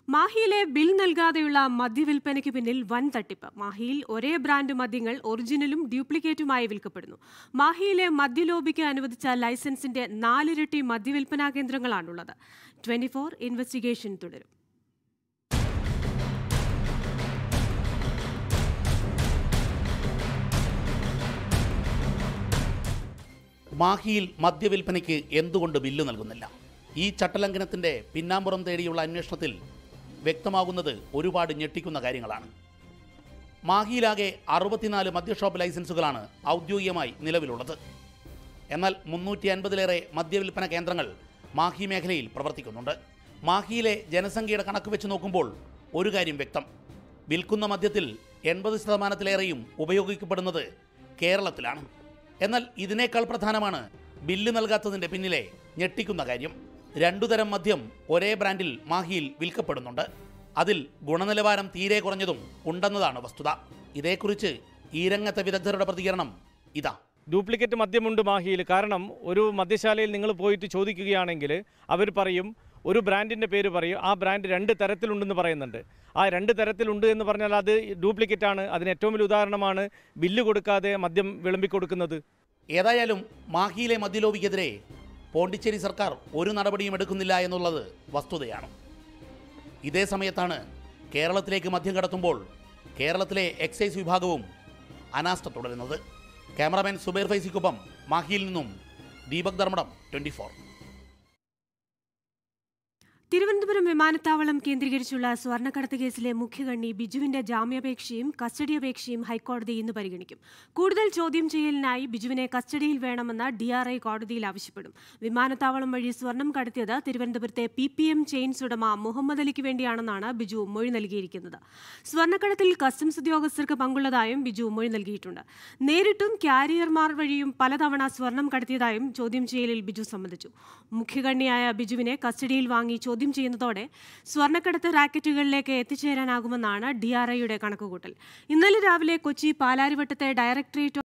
മാഹിയിലെ bill നൽകാതെയുള്ള മദ്യവിൽപ്പനയ്ക്ക് പിന്നിൽ വൻ തട്ടിപ്പ് മാഹിയിൽ ഒരേ ബ്രാൻഡ് മദ്യങ്ങൾ ഒറിജിനലും ഡ്യൂപ്ലിക്കേറ്റുമായി വിൽക്കപ്പെടുന്നു മാഹിയിലെ മദ്യലോബിക്ക് അനുവദിച്ച ലൈസൻസിന്റെ നാലിരട്ടി മദ്യവിൽപ്പനാ കേന്ദ്രങ്ങളാണുള്ളത് ട്വന്റി ഫോർ ഇൻവെസ്റ്റിഗേഷൻ തുടരും മാഹിയിൽ മദ്യവിൽപ്പനയ്ക്ക് എന്തുകൊണ്ട് ബില്ല് നൽകുന്നില്ല ഈ ചട്ടലംഘനത്തിന്റെ പിന്നാമ്പുറം തേടിയുള്ള അന്വേഷണത്തിൽ വ്യക്തമാകുന്നത് ഒരുപാട് ഞെട്ടിക്കുന്ന കാര്യങ്ങളാണ് മാഹിയിലാകെ അറുപത്തിനാല് മദ്യഷോപ്പ് ലൈസൻസുകളാണ് ഔദ്യോഗികമായി നിലവിലുള്ളത് എന്നാൽ മുന്നൂറ്റി അൻപതിലേറെ മദ്യവിൽപ്പന കേന്ദ്രങ്ങൾ മാഹി മേഖലയിൽ പ്രവർത്തിക്കുന്നുണ്ട് മാഹിയിലെ ജനസംഖ്യയുടെ കണക്ക് വെച്ച് നോക്കുമ്പോൾ ഒരു കാര്യം വ്യക്തം വിൽക്കുന്ന മദ്യത്തിൽ എൺപത് ശതമാനത്തിലേറെയും ഉപയോഗിക്കപ്പെടുന്നത് കേരളത്തിലാണ് എന്നാൽ ഇതിനേക്കാൾ പ്രധാനമാണ് ബില്ല് നൽകാത്തതിന്റെ പിന്നിലെ ഞെട്ടിക്കുന്ന കാര്യം രണ്ടു തരം മദ്യം ഒരേ ബ്രാൻഡിൽ മാഹിയിൽ വിൽക്കപ്പെടുന്നുണ്ട് അതിൽ ഗുണനിലവാരം തീരെ കുറഞ്ഞതും ഉണ്ടെന്നതാണ് വസ്തുത ഇതേക്കുറിച്ച് ഈ രംഗത്തെ വിദഗ്ധരുടെ പ്രതികരണം ഇതാ ഡ്യൂപ്ലിക്കേറ്റ് മദ്യമുണ്ട് മാഹിയിൽ കാരണം ഒരു മദ്യശാലയിൽ നിങ്ങൾ പോയിട്ട് ചോദിക്കുകയാണെങ്കിൽ അവർ പറയും ഒരു ബ്രാൻഡിൻ്റെ പേര് പറയും ആ ബ്രാൻഡ് രണ്ട് തരത്തിലുണ്ടെന്ന് പറയുന്നുണ്ട് ആ രണ്ട് തരത്തിലുണ്ട് എന്ന് പറഞ്ഞാൽ അത് ഡ്യൂപ്ലിക്കേറ്റ് ആണ് അതിന് ഏറ്റവും വലിയ ഉദാഹരണമാണ് ബില്ല് കൊടുക്കാതെ മദ്യം വിളമ്പിക്കൊടുക്കുന്നത് ഏതായാലും മാഹിയിലെ മദ്യലോബിക്കെതിരെ പോണ്ടിച്ചേരി സർക്കാർ ഒരു നടപടിയും എടുക്കുന്നില്ല എന്നുള്ളത് വസ്തുതയാണ് ഇതേ സമയത്താണ് കേരളത്തിലേക്ക് മദ്യം കടത്തുമ്പോൾ കേരളത്തിലെ എക്സൈസ് വിഭാഗവും അനാസ്ഥ തുടരുന്നത് ക്യാമറാമാൻ സുബൈർ ഫൈസിക്കൊപ്പം മാഹിയിൽ നിന്നും ദീപക് ധർമ്മടം ട്വൻറ്റി ഫോർ തിരുവനന്തപുരം വിമാനത്താവളം കേന്ദ്രീകരിച്ചുള്ള സ്വർണ്ണക്കടത്ത് കേസിലെ മുഖ്യകണ്ണി ബിജുവിന്റെ ജാമ്യാപേക്ഷയും കസ്റ്റഡി അപേക്ഷയും ഹൈക്കോടതി ഇന്ന് പരിഗണിക്കും കൂടുതൽ ചോദ്യം ചെയ്യലിനായി ബിജുവിനെ കസ്റ്റഡിയിൽ വേണമെന്ന് ഡിആർഐ കോടതിയിൽ ആവശ്യപ്പെടും വിമാനത്താവളം വഴി സ്വർണം കടത്തിയത് തിരുവനന്തപുരത്തെ പി പി എം ചെയിൻസ് ഉടമ മുഹമ്മദ് അലിക്ക് വേണ്ടിയാണെന്നാണ് ബിജു മൊഴി നൽകിയിരിക്കുന്നത് സ്വർണ്ണക്കടത്തിൽ കസ്റ്റംസ് ഉദ്യോഗസ്ഥർക്ക് പങ്കുള്ളതായും ബിജു മൊഴി നൽകിയിട്ടുണ്ട് നേരിട്ടും ക്യാരിയർമാർ വഴിയും പലതവണ സ്വർണം കടത്തിയതായും ചോദ്യം ചെയ്യലിൽ ബിജു സമ്മതിച്ചു മുഖ്യകണ്ണിയായ ബിജുവിനെ കസ്റ്റഡിയിൽ വാങ്ങി ചോദ്യം ചെയ്യുന്നതോടെ സ്വർണ്ണക്കടത്ത് റാക്കറ്റുകളിലേക്ക് എത്തിച്ചേരാനാകുമെന്നാണ് ഡിആർഐയുടെ കണക്കുകൂട്ടൽ ഇന്നലെ രാവിലെ കൊച്ചി പാലാരിവട്ടത്തെ ഡയറക്ടറേറ്റ്